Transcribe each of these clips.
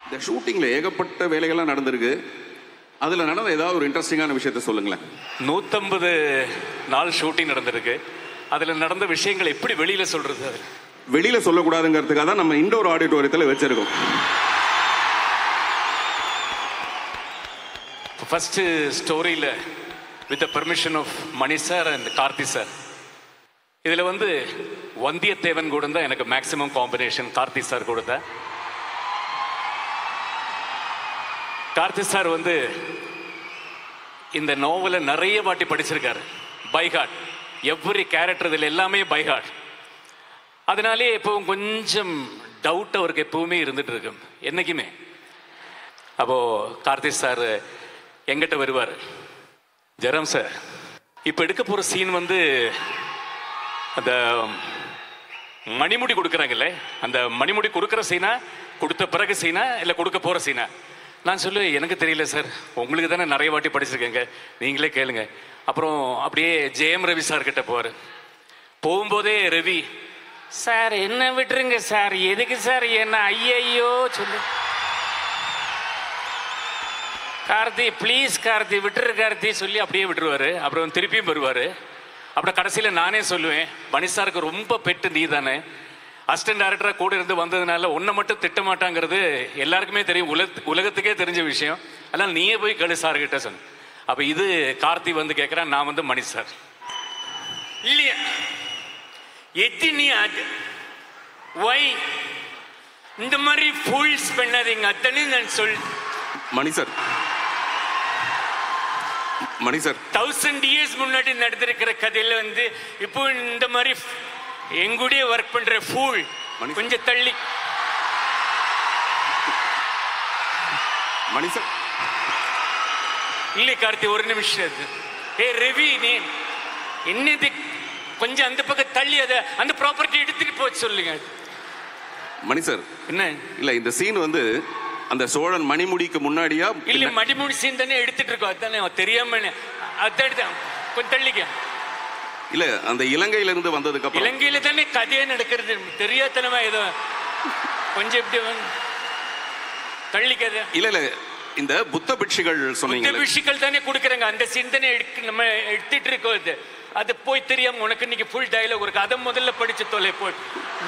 இந்த ஷூட்டிங்ல ஏகப்பட்ட வேலைகள்லாம் நடந்திருக்கு அதுல நடந்த ஏதாவது ஒரு இன்ட்ரெஸ்டிங்கான விஷயத்த சொல்லுங்களேன் நூற்றம்பது நாள் ஷூட்டிங் நடந்திருக்கு அதில் நடந்த விஷயங்கள் எப்படி வெளியில் சொல்கிறது அது வெளியில சொல்லக்கூடாதுங்கிறதுக்காக தான் நம்ம இண்டோர் ஆடிட்டோரியத்தில் வச்சிருக்கோம் ஃபஸ்ட்டு ஸ்டோரியில் with the permission of Mani sir and Karthi sir இதில் வந்து வந்தியத்தேவன் கூட தான் எனக்கு மேக்ஸிமம் காம்பினேஷன் கார்த்தி சார் கூட தான் கார்த்தி சார் வந்து இந்த நாவலை நிறைய வாட்டி படிச்சிருக்காரு பைஹார்ட் எவ்ரி கேரக்டர் இதில் எல்லாமே பைஹார்ட் அதனாலே எப்பவும் கொஞ்சம் டவுட் அவருக்கு எப்பவுமே இருந்துட்டு இருக்கும் என்னைக்குமே அப்போ கார்த்தி சார் எங்கிட்ட வருவார் ஜெரம் சார் இப்போ எடுக்க போகிற சீன் வந்து அந்த மணிமுடி கொடுக்குறாங்கல்ல அந்த மணிமுடி கொடுக்குற சீனா கொடுத்த பிறகு சீனா இல்லை கொடுக்க போகிற சீனா நான் சொல்லுவேன் எனக்கு தெரியல சார் உங்களுக்கு தானே நிறைய வாட்டி படிச்சிருக்கேங்க நீங்களே கேளுங்க அப்புறம் அப்படியே ஜெயம் ரவி சார் கிட்ட போவார் போகும்போதே ரவி சார் என்ன விட்டுருங்க சார் எதுக்கு சார் என்ன ஐயையோ சொல்லு கார்த்தி ப்ளீஸ் கார்த்தி விட்டுரு கார்த்தி சொல்லி அப்படியே விட்டுருவாரு அப்புறம் திருப்பியும் வருவார் அப்புறம் கடைசியில் நானே சொல்லுவேன் மணி சாருக்கு ரொம்ப பெட்டு நீ தானே அசிஸ்டன்ட் டேரக்டராக கூட இருந்து வந்ததுனால உன்னை மட்டும் திட்ட மாட்டாங்கிறது எல்லாருக்குமே தெரியும் உலக உலகத்துக்கே தெரிஞ்ச விஷயம் அதனால் நீயே போய் கழு சார் கிட்ட சொன்ன அப்போ இது கார்த்தி வந்து கேட்குறான் நான் வந்து மணி சார் இல்லையா எத்தினி அது ஒய் இந்த மாதிரி ஃபூல்ஸ் பண்ணாதீங்க அத்தனை நான் சொல் Mani sir Mani sir thousand years முன்னாடி நடந்திருக்கிற கதையில வந்து இப்போ இந்த மாதிரி எங்கூடயே ஒர்க் பண்ற ஃபூல் மணி சார். கொஞ்சம் தள்ளி மணி சார் இல்லை கார்த்தி ஒரு நிமிஷம் அது ஏ ரவி நீ என்னது கொஞ்சம் அந்த பக்கம் தள்ளி அதை அந்த ப்ராப்பர்ட்டி எடுத்துட்டு போக சொல்லுங்க மணி சார் என்ன இல்ல இந்த சீன் வந்து அந்த சோழன் மணிமுடிக்கு முன்னாடியா இல்ல மடிமூடி சீன் தானே எடுத்துட்டு இருக்கோம் அதானே தெரியாம அதான் எடுத்து கொஞ்சம் தள்ளிக்க இல்ல அந்த இலங்கையில இருந்து வந்ததுக்கு அப்புறம் இலங்கையில தானே கதையே நடக்கிறது தெரியாதனமா ஏதோ கொஞ்சம் இப்படி வந்து தள்ளிக்கதை இல்ல இல்ல இந்த புத்த பிட்சுகள் இந்த சொன்னீங்க விஷயங்கள் தானே கொடுக்குறாங்க அந்த சிந்தனை எடுக்க நம்ம எடுத்துட்டு இருக்கோம் அது அது போய் தெரியாம உனக்கு இன்னைக்கு ஃபுல் டயலாக் இருக்கு அதை முதல்ல படிச்சு தொலை போய்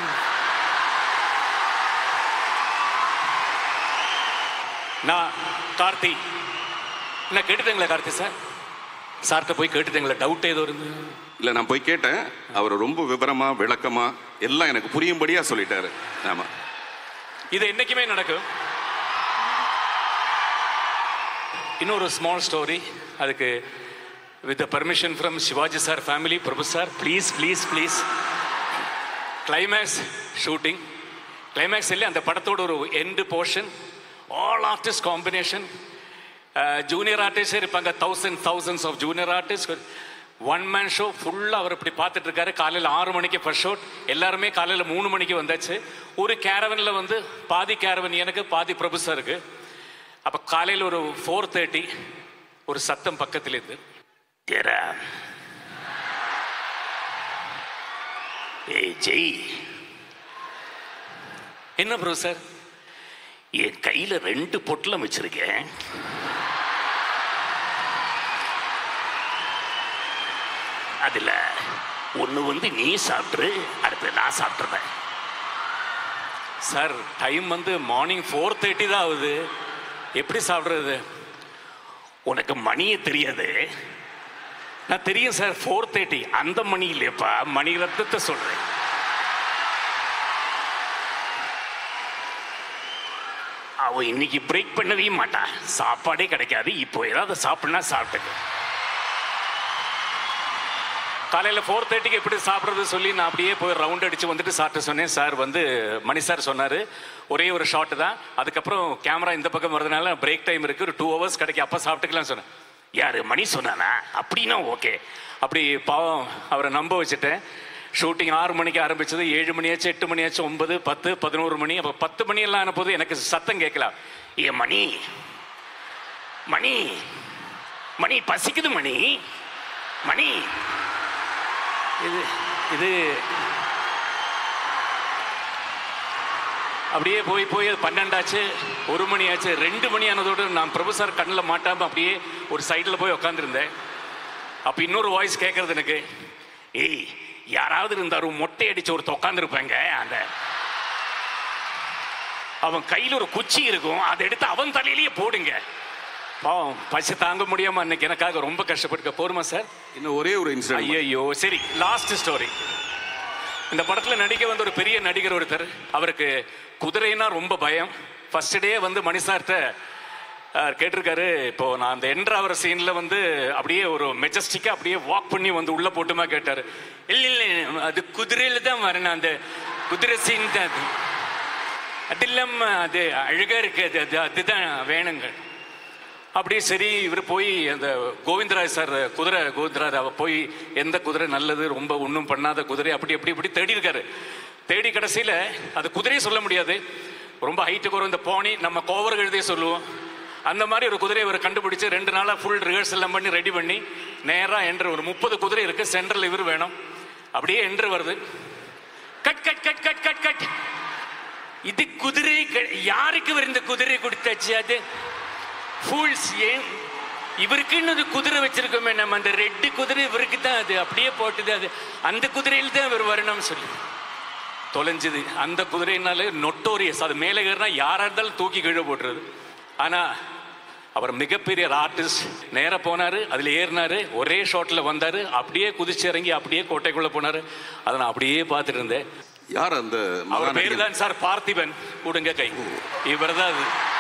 நான் கார்த்தி என்ன கேட்டுட்டீங்களா கார்த்தி சார் சார்கிட்ட போய் கேட்டுட்டீங்களா டவுட் ஏதோ இருந்து இல்ல நான் போய் கேட்டேன் அவர் ரொம்ப விவரமா விளக்கமா எல்லாம் எனக்கு புரியும்படியா சொல்லிட்டாரு ஆமா இது என்னைக்குமே நடக்கும் இன்னொரு ஸ்மால் ஸ்டோரி அதுக்கு with permission from Sivaji sir family Prabhu sir please please please climax shooting climax இல்லை அந்த படத்தோட ஒரு end portion all artist combination junior artist இருப்பாங்க thousand thousands of junior artist one man show ஃபுல்லாக அவர் இப்படி பார்த்துட்டு இருக்காரு காலையில் ஆறு மணிக்கு ஃபர்ஸ்ட் ஷோட் எல்லாருமே காலையில் மூணு மணிக்கு வந்தாச்சு ஒரு கேரவனில் வந்து பாதி கேரவன் எனக்கு பாதி பிரபு சாருக்கு அப்போ காலையில் ஒரு ஃபோர் தேர்ட்டி ஒரு சத்தம் பக்கத்தில் இருந்து "ஜெரா." ஏய் ஜெய் என்ன ப்ரோ சார் என் கையில் ரெண்டு பொட்டலம் வச்சிருக்கேன் அதில் ஒன்று வந்து நீ சாப்பிட்ரு அடுத்து நான் சாப்பிட்ருவேன் சார் டைம் வந்து மார்னிங் ஃபோர் தேர்ட்டி தான் ஆகுது எப்படி சாப்பிட்றது உனக்கு மணியே தெரியாது நான் தெரியும் சார் ஃபோர் தேர்ட்டி அந்த மணி இல்லையப்பா மணி ரத்தத்தை சொல்கிறேன் அவ இன்னைக்கு பிரேக் பண்ணவே மாட்டா சாப்பாடே கிடைக்காது இப்போ ஏதாவது சாப்பிட்னா சாப்பிட்டுக்க காலையில் ஃபோர் தேர்ட்டிக்கு எப்படி சாப்பிட்றது சொல்லி நான் அப்படியே போய் ரவுண்ட் அடித்து வந்துட்டு சாப்பிட்டு சொன்னேன் சார் வந்து மணி சார் சொன்னார் ஒரே ஒரு ஷாட் தான் அதுக்கப்புறம் கேமரா இந்த பக்கம் வரதுனால பிரேக் டைம் இருக்குது ஒரு டூ ஹவர்ஸ் கிடைக்கும் அப்போ சாப்பிட்டுக்கலாம் சொன்னேன் யார் மணி சொன்னானா அப்படின்னா ஓகே அப்படி பாவம் அவரை நம்ப வச்சுட்டேன் ஷூட்டிங் ஆறு மணிக்கு ஆரம்பிச்சது ஏழு மணியாச்சு எட்டு மணியாச்சு ஒன்பது பத்து பதினோரு மணி அப்போ பத்து மணி எல்லாம் ஆனபோது எனக்கு சத்தம் கேட்கலாம் ஏ மணி மணி மணி பசிக்குது மணி மணி இது இது அப்படியே போய் போய் அது பன்னெண்டாச்சு ஒரு மணி ஆச்சு ரெண்டு மணி ஆனதோடு நான் பிரபு சார் கண்ணில் மாட்டாம அப்படியே ஒரு சைடில் போய் உட்காந்துருந்தேன் அப்போ இன்னொரு வாய்ஸ் கேட்கறது எனக்கு ஏய் யாராவது இருந்தாரு மொட்டை அடிச்சு ஒருத்த உட்காந்துருப்பாங்க அந்த அவன் கையில் ஒரு குச்சி இருக்கும் அதை எடுத்து அவன் தலையிலேயே போடுங்க பாவம் பசி தாங்க முடியாம அன்னைக்கு எனக்காக ரொம்ப கஷ்டப்பட்டுக்க போருமா சார் இன்னும் ஒரே ஒரு இன்சிடென்ட் ஐயோ சரி லாஸ்ட் ஸ்டோரி இந்த படத்துல நடிக்க வந்த ஒரு பெரிய நடிகர் ஒருத்தர் அவருக்கு குதிரைனா ரொம்ப பயம் ஃபர்ஸ்ட் டே வந்து மணி சார்கிட்ட அஹ், கேட்டிருக்காரு இப்போ நான் அந்த என்ட்ராவர சீன்ல வந்து அப்படியே ஒரு மெஜஸ்டிக்கா அப்படியே வாக் பண்ணி வந்து உள்ள போட்டுமா கேட்டாரு இல்ல இல்ல அது குதிரையில தான் வரணும் அந்த குதிரை சீன் தான் அது அது இல்லாம அது அழகா இருக்கு அது அது அதுதான் வேணுங்க அப்படியே சரி இவர் போய் அந்த கோவிந்தராஜ் சார் குதிரை கோவிந்தராஜ் அவ போய் எந்த குதிரை நல்லது ரொம்ப ஒன்றும் பண்ணாத குதிரை அப்படி அப்படி இப்படி தேடி இருக்காரு தேடி கடைசியில் அது குதிரையை சொல்ல முடியாது ரொம்ப ஹைட்டு குறை இந்த போனி நம்ம கோவர் எழுதியே சொல்லுவோம் அந்த மாதிரி ஒரு குதிரையை இவர் கண்டுபிடிச்சு ரெண்டு நாளாக ஃபுல் ரிஹர்ஸ் எல்லாம் பண்ணி ரெடி பண்ணி நேராக என்ற ஒரு முப்பது குதிரை இருக்கு சென்டரில் இவர் வேணும் அப்படியே என்று வருது cut cut cut cut cut cut இது குதிரை க- யாருக்கு இவர் இந்த குதிரை கொடுத்தாச்சு அது ஃபூல்ஸ் ஏன் இவருக்குன்னு ஒரு குதிரை வச்சிருக்கோமே நம்ம அந்த ரெட்டு குதிரை இவருக்கு தான் அது அப்படியே போட்டுது அது அந்த குதிரையில் தான் இவர் வரணும்னு சொல்லி தொலைஞ்சுது அந்த குதிரைனால நொட்டோரியஸ் அது மேலே ஏறினா யாரா இருந்தாலும் தூக்கி கீழே போட்டுறது ஆனா அவர் மிகப்பெரிய ஆர்டிஸ்ட் நேரா போனாரு அதுல ஏறினாரு ஒரே ஷாட்ல வந்தாரு அப்படியே குதிச்சு இறங்கி அப்படியே கோட்டைக்குள்ள போனாரு அதை நான் அப்படியே பார்த்துட்டு இருந்தேன் யார் அந்த அவர் மகாநடிகர்? பேர் தான் சார் பார்த்திபன் கொடுங்க கை இவர் தான் அது